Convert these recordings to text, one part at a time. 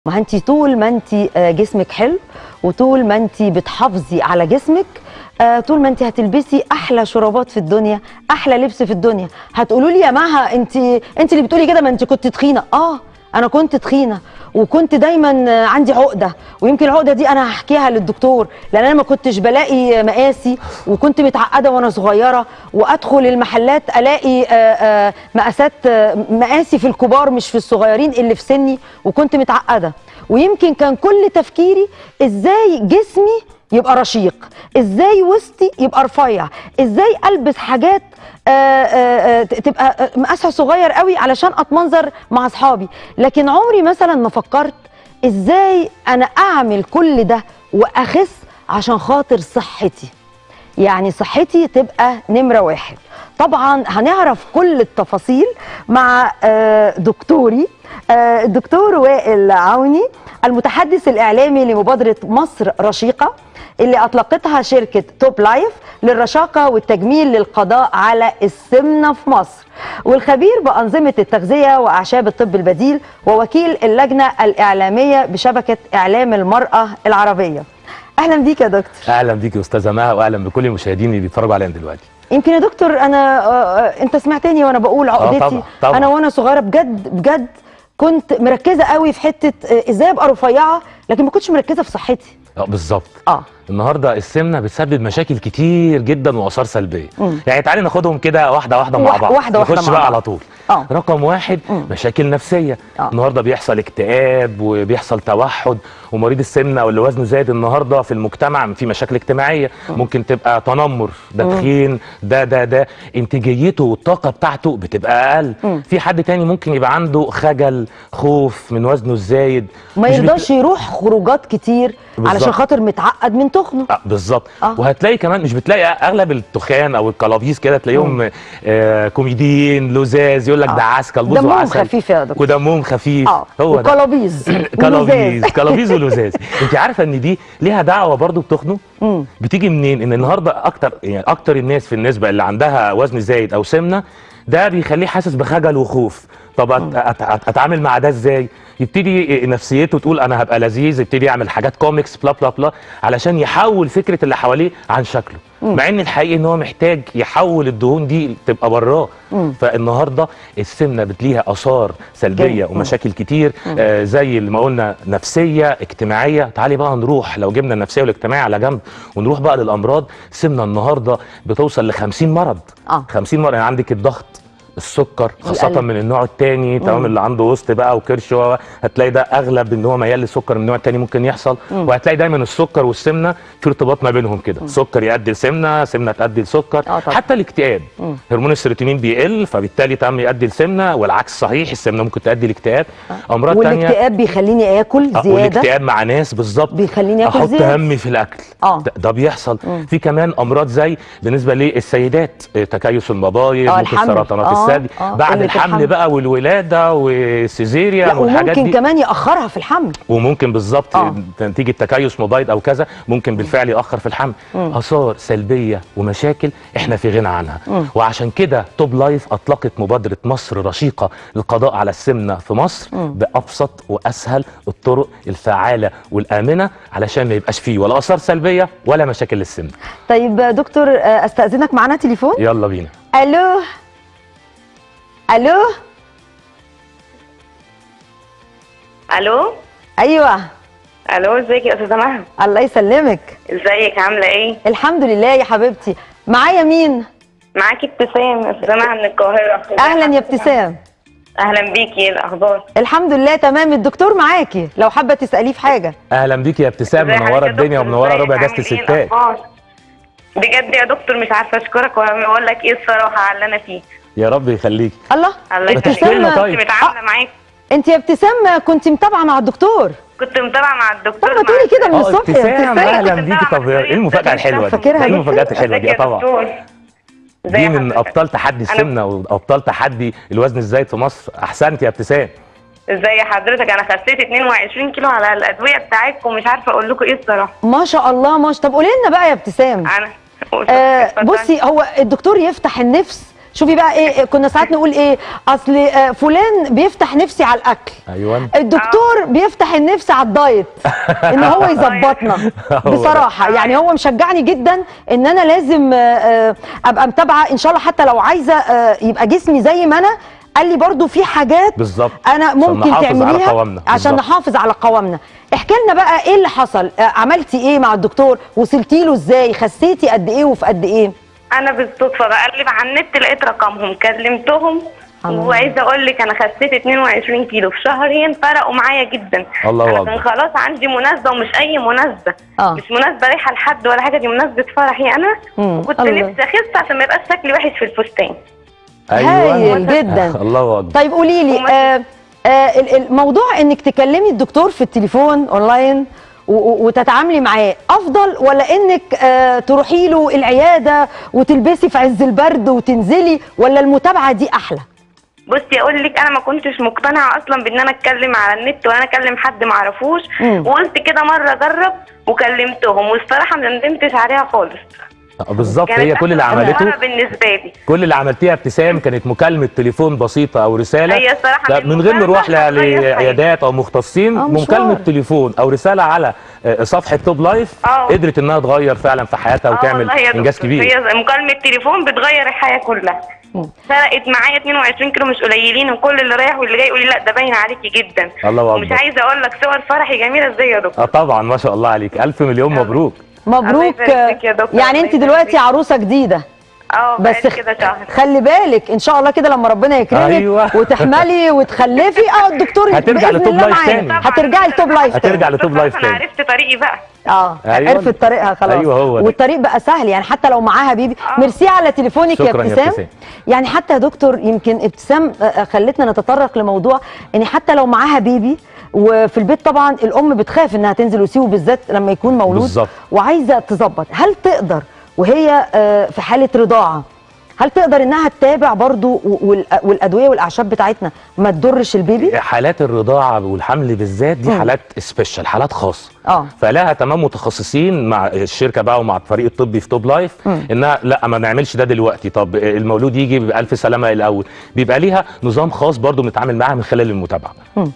ما انت طول ما انت جسمك حلو وطول ما انت بتحافظي على جسمك آه، طول ما انت هتلبسي احلى شرابات في الدنيا احلى لبس في الدنيا هتقولوا لي يا مها انت انت اللي بتقولي كده ما انت كنت تخينه اه انا كنت تخينه وكنت دايما آه، عندي عقده ويمكن العقده دي انا هحكيها للدكتور لان انا ما كنتش بلاقي مقاسي وكنت متعقده وانا صغيره وادخل المحلات الاقي آه، آه، مقاسات آه، مقاسي في الكبار مش في الصغيرين اللي في سني وكنت متعقده ويمكن كان كل تفكيري ازاي جسمي يبقى رشيق ازاي وسطي يبقى رفيع ازاي البس حاجات آه، آه، آه، تبقى آه، مقاسها صغير قوي علشان اتمنظر مع اصحابي لكن عمري مثلا ما فكرت ازاي انا اعمل كل ده واخس عشان خاطر صحتي يعني صحتي تبقى نمرة واحد طبعا هنعرف كل التفاصيل مع آه، دكتوري آه، الدكتور وائل عوني المتحدث الإعلامي لمبادرة مصر رشيقة اللي أطلقتها شركة توب لايف للرشاقة والتجميل للقضاء على السمنة في مصر والخبير بأنظمة التغذية وأعشاب الطب البديل ووكيل اللجنة الإعلامية بشبكة إعلام المرأة العربية أهلا بيك يا دكتور اهلا بيك يا استاذه مها واهلا بكل المشاهدين اللي بيتفرجوا علينا دلوقتي يمكن يا دكتور انا آه، آه، انت سمعتني وانا بقول عقدتي طبعا، طبعا. انا وانا صغيره بجد بجد كنت مركزه قوي في حته آه، ازاي ابقى رفيعه لكن ما كنتش مركزه في صحتي اه بالظبط اه النهارده السمنه بتسبب مشاكل كتير جدا واثار سلبيه مم. يعني تعالي ناخدهم كده واحده واحده مع واحدة- بعض واحدة واحدة نخش مع بقى بعض. على طول اه رقم واحد مم. مشاكل نفسيه آه. النهارده بيحصل اكتئاب وبيحصل توحد ومريض السمنه واللي وزنه زايد النهارده في المجتمع في مشاكل اجتماعيه ممكن تبقى تنمر ده مم. تخين ده ده ده انتاجيته والطاقه بتاعته بتبقى اقل مم. في حد تاني ممكن يبقى عنده خجل خوف من وزنه الزايد ما مش بت- يرضاش يروح خروجات كتير علشان بالظبط. خاطر متعقد من تخنه آه بالظبط آه. وهتلاقي كمان مش بتلاقي اغلب التخان او الكلابيس كده تلاقيهم آه كوميديين لزاز يقول لك آه. ده عسل بوز دمهم وعسل خفيف يا دكتور ودمهم خفيف اه هو ده وكلابيز كلابيز كلابيز ولزاز انت عارفه ان دي ليها دعوه برضو بتخنه مم. بتيجي منين ان النهارده اكتر يعني اكتر الناس في النسبه اللي عندها وزن زايد او سمنه ده بيخليه حاسس بخجل وخوف طب أت أت أت اتعامل مع ده ازاي يبتدي نفسيته تقول انا هبقى لذيذ يبتدي يعمل حاجات كوميكس بلا بلا بلا علشان يحول فكره اللي حواليه عن شكله مع ان الحقيقه ان هو محتاج يحول الدهون دي تبقى براه مم. فالنهارده السمنه بتليها اثار سلبيه جميل. ومشاكل كتير آه زي اللي ما قلنا نفسيه اجتماعيه تعالي بقى نروح لو جبنا النفسيه والاجتماعيه على جنب ونروح بقى للامراض السمنه النهارده بتوصل ل 50 مرض آه. 50 مرض يعني عندك الضغط السكر خاصة والقلب. من النوع الثاني تمام اللي عنده وسط بقى وكرش و- هتلاقي ده اغلب ان هو ميال للسكر من النوع الثاني ممكن يحصل وهتلاقي دايما السكر والسمنه في ارتباط ما بينهم كده سكر يؤدي لسمنه سمنه تؤدي لسكر آه طبعا. حتى الاكتئاب هرمون السيروتونين بيقل فبالتالي تم يؤدي لسمنه والعكس صحيح السمنه ممكن تؤدي لاكتئاب امراض ثانيه والاكتئاب بيخليني اكل زياده والاكتئاب مع ناس بالظبط بيخليني آكل احط زيادة. همي في الاكل آه. ده, ده بيحصل في كمان امراض زي بالنسبه للسيدات آه، تكيس المبايض آه، ممكن الحمل. سرطانات آه، الثدي آه، بعد قلة الحمل الحمل. بقى والولاده والسيزيريان لا والحاجات وممكن دي كمان ياخرها في الحمل وممكن بالظبط آه. نتيجه تكيس مبيض او كذا ممكن بالفعل ياخر في الحمل اثار سلبيه ومشاكل احنا في غنى عنها وعشان كده توب لايف اطلقت مبادره مصر رشيقه للقضاء على السمنه في مصر بابسط واسهل الطرق الفعاله والامنه علشان ما يبقاش فيه ولا اثار سلبيه ولا مشاكل للسمنه طيب آه، دكتور آه، استاذنك معانا تليفون يلا بينا الو الو الو ايوه الو ازيك يا استاذه مها الله يسلمك ازيك عامله ايه الحمد لله يا حبيبتي معايا مين معاكي ابتسام يا استاذه مها من القاهره اهلا يا ابتسام اهلا بيكي ايه الاخبار الحمد لله تمام الدكتور معاكي لو حابه تساليه في حاجه اهلا بيكي يا ابتسام ازي منوره حضرتك يا الدنيا دكتور؟ ومنوره ازيك؟ ربع عامل دست ايه الستات الأخبار؟ بجد يا دكتور مش عارفه اشكرك ولا اقول لك ايه الصراحه على اللي انا فيه يا رب يخليك الله الله بتحكي يخليك لنا ابتسام طيب. كنت متعامله معاك انت يا ابتسام كنت متابعه مع الدكتور كنت متابعه مع الدكتور طب ما تقولي كده من اه الصبح يا ابتسام ابتسام اهلا بيكي طب ايه المفاجاه الحلوه دي فاكرها ايه دي؟ المفاجات الحلوه دي ازيك آه يا طبعا دكتور؟ ازي دي من حضرتك؟ ابطال تحدي السمنه وابطال تحدي الوزن الزايد في مصر احسنت يا ابتسام ازي حضرتك انا خسيت 22 كيلو على الادويه بتاعتكم مش عارفه اقول لكم ايه الصراحه ما شاء الله ما شاء طب قولي لنا بقى يا ابتسام انا آه اتفضلي. بصي هو الدكتور يفتح النفس شوفي بقى ايه كنا ساعات نقول ايه اصل آه، فلان بيفتح نفسي على الاكل ايوه الدكتور بيفتح النفس على الدايت ان هو يظبطنا هو ده. بصراحه يعني هو مشجعني جدا ان انا لازم آه، آه، ابقى متابعه ان شاء الله حتى لو عايزه آه، يبقى جسمي زي ما انا قال لي برضو في حاجات بالظبط انا عشان ممكن نحافظ على تعمليها قوامنا. عشان بالظبط. نحافظ على قوامنا احكي لنا بقى ايه اللي حصل آه، عملتي ايه مع الدكتور وصلتي له ازاي خسيتي قد ايه وفي قد ايه انا بالصدفه بقلب على النت لقيت رقمهم كلمتهم الله. وعايزه اقول لك انا خسيت 22 كيلو في شهرين فرقوا معايا جدا الله انا أكبر. كان خلاص عندي مناسبه ومش اي مناسبه آه. مش مناسبه رايحه لحد ولا حاجه دي مناسبه فرحي انا مم. وكنت الله. نفسي اخس عشان ما يبقاش شكلي وحش في الفستان هايل جدا الله اكبر طيب قولي لي وما- آه آه ال- الموضوع انك تكلمي الدكتور في التليفون اونلاين و- و- وتتعاملي معاه افضل ولا انك آه تروحي له العياده وتلبسي في عز البرد وتنزلي ولا المتابعه دي احلى بصي اقول لك انا ما كنتش مقتنعه اصلا بان انا اتكلم على النت ولا انا اكلم حد ما اعرفوش مم. وقلت كده مره اجرب وكلمتهم والصراحه ما ندمتش عليها خالص بالظبط كانت هي كل اللي أحلى عملته مرة بالنسبه لي كل اللي عملتيه ابتسام كانت مكالمه تليفون بسيطه او رساله هي الصراحة لا، من من غير ما نروح المكالمة هتغير حياتي. لعيادات او مختصين آه، مشوار. مكالمه تليفون او رساله على آه، صفحه توب لايف آه. قدرت انها تغير فعلا في حياتها آه وتعمل والله يا انجاز دكتور، كبير هي مكالمه تليفون بتغير الحياه كلها مم. فرقت معايا 22 كيلو مش قليلين وكل اللي رايح واللي جاي يقول لي لا ده باين عليكي جدا الله ومش اكبر عايزه اقول لك صور فرحي جميله ازاي يا دكتور اه طبعا ما شاء الله عليك الف مليون مبروك مبروك يبارك فيك يا دكتور، يعني الله انت يبارك دلوقتي فيك. عروسه جديده اه بس بس كده شهر خلي بالك ان شاء الله كده لما ربنا يكرمك أيوة. وتحملي وتخلفي اه الدكتور هترجع بإذن لتوب الله لايف معانا. تاني. هترجعي لتوب لايف تاني. هترجع لتوب لايف انا تاني عرفت طريقي بقى اه أيوة. عرفت طريقها خلاص أيوة هو ده. والطريق بقى سهل يعني حتى لو معاها بيبي آه. ميرسي على تليفونك يا شكراً يا ابتسام ابتسام. يعني حتى يا دكتور يمكن ابتسام آه، آه، خلتنا نتطرق لموضوع ان حتى لو معاها بيبي وفي البيت طبعا الام بتخاف انها تنزل وتسيبه بالذات لما يكون مولود بالظبط. وعايزه تظبط هل تقدر وهي آه، في حاله رضاعه هل تقدر انها تتابع برضو و- والأ- والادويه والاعشاب بتاعتنا ما تضرش البيبي حالات الرضاعه والحمل بالذات دي مم. حالات سبيشال حالات خاصه اه فلها تمام متخصصين مع الشركه بقى ومع الفريق الطبي في توب لايف مم. انها لا ما نعملش ده دلوقتي طب المولود يجي بألف سلامه الاول بيبقى ليها نظام خاص برضو بنتعامل معاها من خلال المتابعه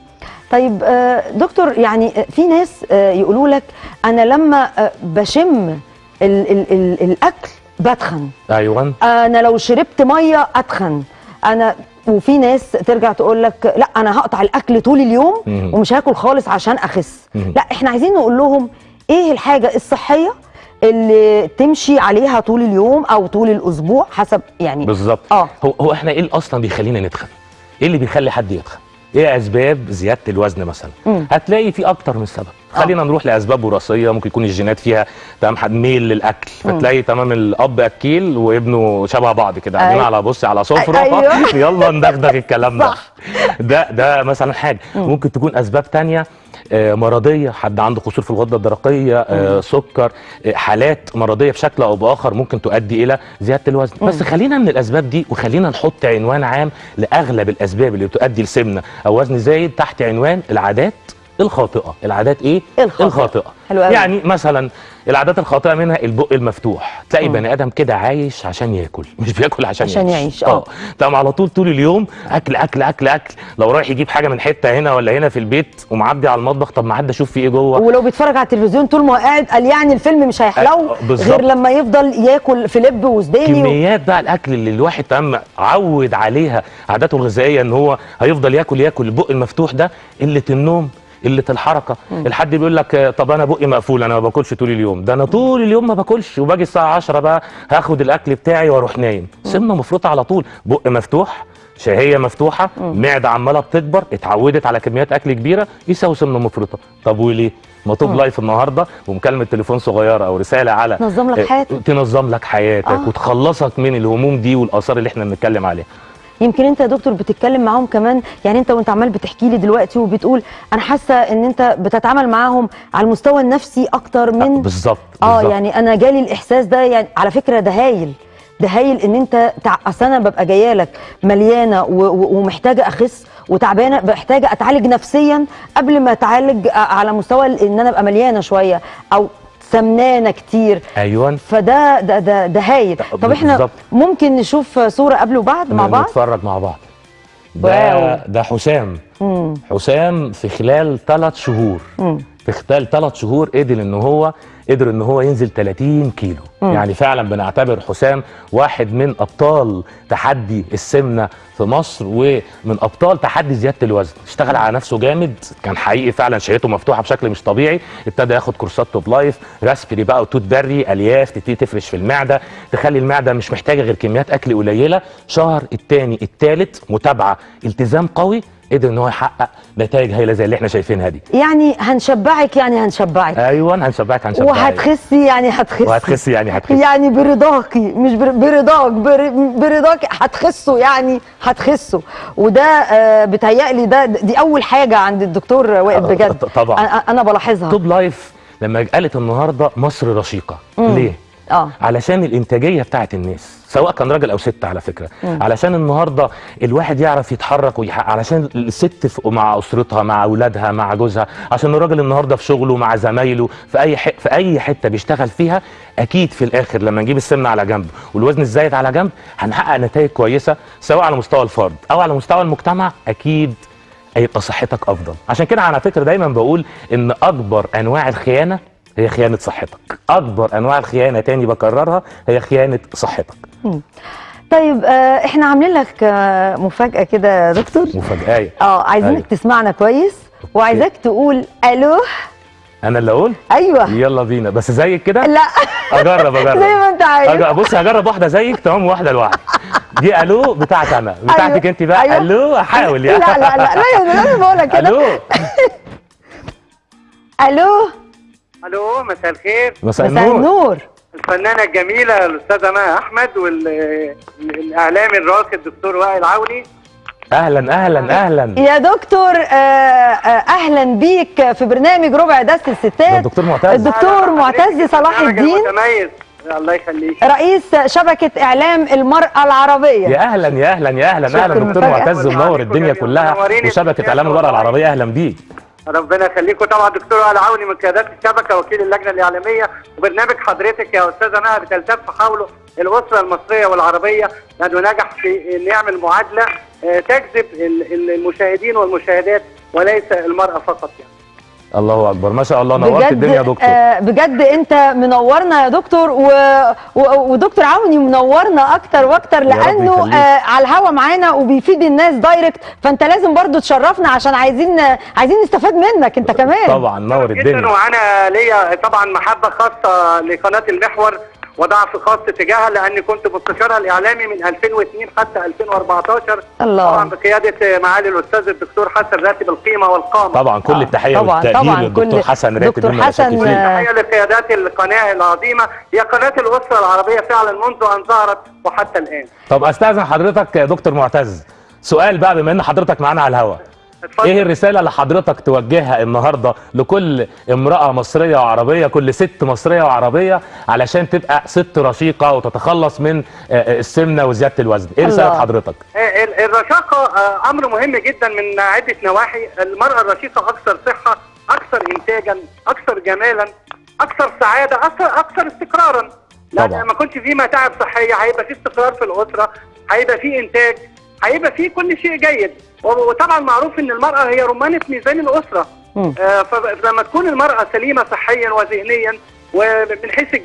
طيب آه، دكتور يعني آه، في ناس آه، يقولوا لك انا لما آه، بشم ال ال ال الاكل بتخن ايوه انا لو شربت ميه اتخن انا وفي ناس ترجع تقول لك لا انا هقطع الاكل طول اليوم مم. ومش هاكل خالص عشان اخس مم. لا احنا عايزين نقول لهم ايه الحاجه الصحيه اللي تمشي عليها طول اليوم او طول الاسبوع حسب يعني بالظبط اه هو هو احنا ايه اللي اصلا بيخلينا نتخن ايه اللي بيخلي حد يتخن ايه اسباب زياده الوزن مثلا مم. هتلاقي في اكتر من سبب خلينا نروح لاسباب وراثيه ممكن يكون الجينات فيها تمام حد ميل للاكل فتلاقي تمام الاب اكيل وابنه شبه بعض كده قاعدين أيوة. على بصي على سفره أيوة. يلا ندغدغ الكلام ده صح. ده ده مثلا حاجه ممكن تكون اسباب تانية آه، مرضيه حد عنده قصور في الغده الدرقيه آه، سكر آه، حالات مرضيه بشكل او باخر ممكن تؤدي الى زياده الوزن بس خلينا من الاسباب دي وخلينا نحط عنوان عام لاغلب الاسباب اللي بتؤدي لسمنه او وزن زايد تحت عنوان العادات الخاطئه العادات ايه الخاطئة. الخاطئه حلو أوي. يعني مثلا العادات الخاطئه منها البق المفتوح تلاقي بني ادم كده عايش عشان ياكل مش بياكل عشان, عشان يعيش، آه. اه تمام على طول طول اليوم اكل اكل اكل اكل لو رايح يجيب حاجه من حته هنا ولا هنا في البيت ومعدي على المطبخ طب ما عدى اشوف في ايه جوه ولو بيتفرج على التلفزيون طول ما هو قاعد قال يعني الفيلم مش هيحلو آه، بالظبط. غير لما يفضل ياكل في لب وسداني و... كميات بقى الاكل اللي الواحد تمام عود عليها عاداته الغذائيه ان هو هيفضل ياكل ياكل البق المفتوح ده قله النوم قله الحركه الحد بيقول لك آه، طب انا بقي مقفول انا ما باكلش طول اليوم ده انا طول اليوم ما باكلش وباجي الساعه 10 بقى هاخد الاكل بتاعي واروح نايم سمنه مفروطه على طول بق مفتوح شهيه مفتوحه معده عماله بتكبر اتعودت على كميات اكل كبيره يساوي سمنه مفرطه طب وليه ما توب لايف النهارده ومكالمه تليفون صغيره او رساله على تنظم لك آه، حياتك. تنظم لك حياتك آه. وتخلصك من الهموم دي والاثار اللي احنا بنتكلم عليها يمكن انت يا دكتور بتتكلم معاهم كمان يعني انت وانت عمال بتحكي لي دلوقتي وبتقول انا حاسه ان انت بتتعامل معاهم على المستوى النفسي اكتر من بالظبط اه بالظبط. يعني انا جالي الاحساس ده يعني على فكره ده هايل ده هايل ان انت تع... اصل انا ببقى جايه لك مليانه و... و... ومحتاجه اخس وتعبانه محتاجه اتعالج نفسيا قبل ما اتعالج آه، على مستوى ال- ان انا ابقى مليانه شويه او سمنانه كتير ايوه فده ده ده ده هايل طب احنا بالظبط. ممكن نشوف صوره قبل وبعد مع بعض نتفرج مع بعض واو. ده ده حسام مم. حسام في خلال ثلاث شهور مم. في خلال ثلاث شهور قدر ان هو قدر ان هو ينزل 30 كيلو مم. يعني فعلا بنعتبر حسام واحد من ابطال تحدي السمنه في مصر ومن ابطال تحدي زياده الوزن اشتغل على نفسه جامد كان حقيقي فعلا شهيته مفتوحه بشكل مش طبيعي ابتدى ياخد كورسات توب لايف راسبري بقى وتوت بري الياف تبتدي تفرش في المعده تخلي المعده مش محتاجه غير كميات اكل قليله شهر الثاني الثالث متابعه التزام قوي قدر ان هو يحقق نتائج هايله زي اللي احنا شايفينها دي يعني هنشبعك يعني هنشبعك ايوه هنشبعك هنشبعك وهتخسي يعني هتخسي وهتخسي يعني هتخسي يعني برضاكي مش بر- برضاك بر- برضاك هتخسوا يعني هتخسوا وده آه بتهيألي ده دي اول حاجه عند الدكتور وائل آه، بجد طبعاً. أنا- انا بلاحظها توب لايف لما قالت النهارده مصر رشيقه مم. ليه اه علشان الانتاجيه بتاعت الناس سواء كان راجل او ست على فكره علشان النهارده الواحد يعرف يتحرك ويحقق علشان الست في- مع اسرتها مع اولادها مع جوزها عشان الراجل النهارده في شغله مع زمايله في اي ح... في اي حته بيشتغل فيها اكيد في الاخر لما نجيب السمنه على جنب والوزن الزايد على جنب هنحقق نتائج كويسه سواء على مستوى الفرد او على مستوى المجتمع اكيد هيبقى صحتك افضل عشان كده على فكره دايما بقول ان اكبر انواع الخيانه هي خيانه صحتك اكبر انواع الخيانه تاني بكررها هي خيانه صحتك طيب آه احنا عاملين لك آه مفاجاه كده يا دكتور مفاجاه اه عايزينك أيوة. تسمعنا كويس وعايزاك تقول الو انا اللي اقول ايوه يلا بينا بس زيك كده لا اجرب زي اجرب ما انت عايز أج- بص هجرب واحده زيك تمام واحده لوحدي دي الو بتاعت انا بتاعتك انت بقى أيوة. الو احاول لا يعني لا لا لا لا لازم اقولها كده الو الو الو مساء الخير مساء مساء النور النور الفنانه الجميله الاستاذه مها احمد والاعلامي الراقي الدكتور وائل عوني اهلا اهلا اهلا يا دكتور آه، آه، اهلا بيك في برنامج ربع دست ده الستات الدكتور معتز الدكتور أهلاً معتز بحضرتك صلاح البرنامج الدين المتميز الله يخليك رئيس شبكة إعلام المرأة العربية يا اهلا يا اهلا يا اهلا شكراً اهلا دكتور مفاجأة. معتز منور الدنيا كلها منورين وشبكه الدنيا اعلام المراه والله. العربيه اهلا بيك ربنا يخليكم طبعا دكتور وائل عوني من قيادات الشبكه وكيل اللجنه الاعلاميه وبرنامج حضرتك يا استاذه مها بتلتف حوله الاسره المصريه والعربيه لانه نجح في ان يعمل معادله آه، تجذب ال- ال- المشاهدين والمشاهدات وليس المراه فقط يعني الله اكبر ما شاء الله نورت الدنيا يا دكتور آه بجد انت منورنا يا دكتور و... و... ودكتور عوني منورنا اكتر واكتر رب لانه يخليك. آه على الهوا معانا وبيفيد الناس دايركت فانت لازم برضو تشرفنا عشان عايزين عايزين نستفاد منك انت كمان طبعا نور جدا الدنيا وانا ليا طبعا محبه خاصه لقناه المحور وضعف خاص تجاهها لاني كنت مستشارها الاعلامي من 2002 حتى 2014 الله. طبعا بقياده معالي الاستاذ الدكتور حسن راتب القيمه والقامه طبعا كل آه، التحيه طبعاً، والتقدير طبعاً، للدكتور كل- حسن راتب دكتور مما لا شك حسن، فيه. آه، تحيه لقيادات القناه العظيمه هي قناه الاسره العربيه فعلا منذ ان ظهرت وحتى الان طب استاذن حضرتك يا دكتور معتز سؤال بقى بما ان حضرتك معانا على الهوا اتفضل. ايه الرساله اللي حضرتك توجهها النهارده لكل امراه مصريه وعربيه كل ست مصريه وعربيه علشان تبقى ست رشيقه وتتخلص من آه، آه، السمنه وزياده الوزن ايه رساله الله. حضرتك ال- الرشاقة آه، أمر مهم جدا من عدة نواحي المرأة الرشيقة أكثر صحة أكثر إنتاجا أكثر جمالا أكثر سعادة أكثر, أكثر استقرارا طبعا. لأن ما كنتش في متاعب صحية هيبقى في استقرار في الأسرة هيبقى في إنتاج هيبقى في كل شيء جيد و- وطبعا معروف إن المرأة هي رمانة ميزان الأسرة مم. آه، فلما تكون المرأة سليمة صحيا وذهنيا ومن حيث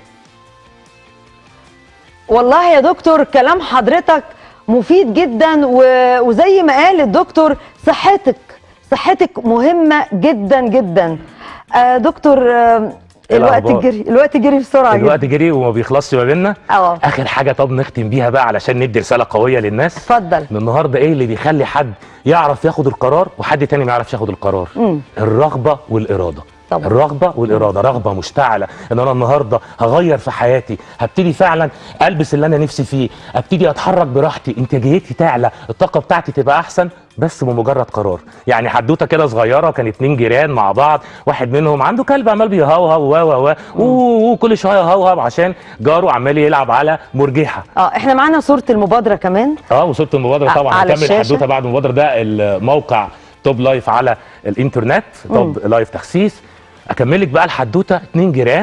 والله يا دكتور كلام حضرتك مفيد جدا و... وزي ما قال الدكتور صحتك صحتك مهمة جدا جدا آه دكتور آه إيه الوقت الأخبار؟ جري الوقت جري بسرعة الوقت جدا جري وما بيخلصش ما بيننا اه اخر حاجه طب نختم بيها بقى علشان ندي رساله قويه للناس اتفضل ان النهارده ايه اللي بيخلي حد يعرف ياخد القرار وحد تاني ما يعرفش ياخد القرار مم. الرغبه والاراده طبعا. الرغبه والاراده رغبه مشتعله ان انا النهارده هغير في حياتي هبتدي فعلا البس اللي انا نفسي فيه ابتدي اتحرك براحتي انتاجيتي تعلى الطاقه بتاعتي تبقى احسن بس بمجرد قرار يعني حدوته كده صغيره كان اتنين جيران مع بعض واحد منهم عنده كلب عمال بيهوهو و و و وكل شويه يهوهو عشان جاره عمال يلعب على مرجحه اه احنا معانا صورة المبادرة كمان اه وصلت المبادره ع- طبعا على هنكمل الشاشة. حدوته بعد المبادره ده الموقع توب لايف على الانترنت توب لايف تخسيس اكمل لك بقى الحدوته اتنين جيران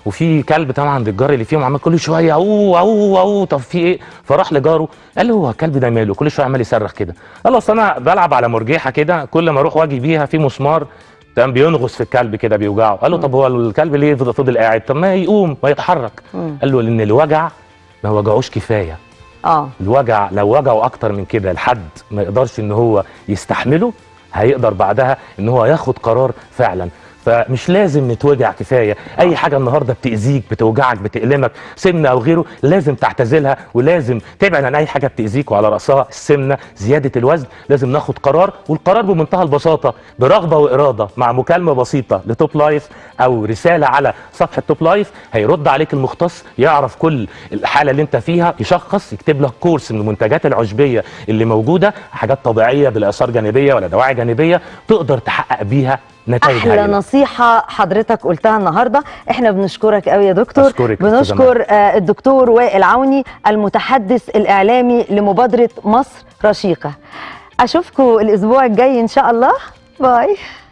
وفي كلب طبعا عند الجار اللي فيهم عمال كل شويه اوه اوه اوه طب في ايه فراح لجاره قال له هو الكلب ده ماله كل شويه عمال يصرخ كده قال له اصل انا بلعب على مرجيحه كده كل ما اروح واجي بيها في مسمار تمام بينغص في الكلب كده بيوجعه قال له طب هو الكلب ليه فضل فضل قاعد طب ما يقوم ما يتحرك قال له لان الوجع ما وجعوش كفايه اه الوجع لو وجعه اكتر من كده لحد ما يقدرش ان هو يستحمله هيقدر بعدها ان هو ياخد قرار فعلا فمش لازم نتوجع كفايه اي حاجه النهارده بتاذيك بتوجعك بتألمك سمنه او غيره لازم تعتزلها ولازم تبعد عن اي حاجه بتاذيك وعلى راسها السمنه زياده الوزن لازم ناخد قرار والقرار بمنتهى البساطه برغبه واراده مع مكالمه بسيطه لتوب لايف او رساله على صفحه توب لايف هيرد عليك المختص يعرف كل الحاله اللي انت فيها يشخص يكتب لك كورس من المنتجات العشبيه اللي موجوده حاجات طبيعيه بلا اثار جانبيه ولا دواعي جانبيه تقدر تحقق بيها نتائج احلى هائلة. نصيحه حضرتك قلتها النهارده احنا بنشكرك قوي يا دكتور أشكرك يا أستاذة بنشكر آه، الدكتور وائل عوني المتحدث الاعلامي لمبادره مصر رشيقه اشوفكم الاسبوع الجاي ان شاء الله باي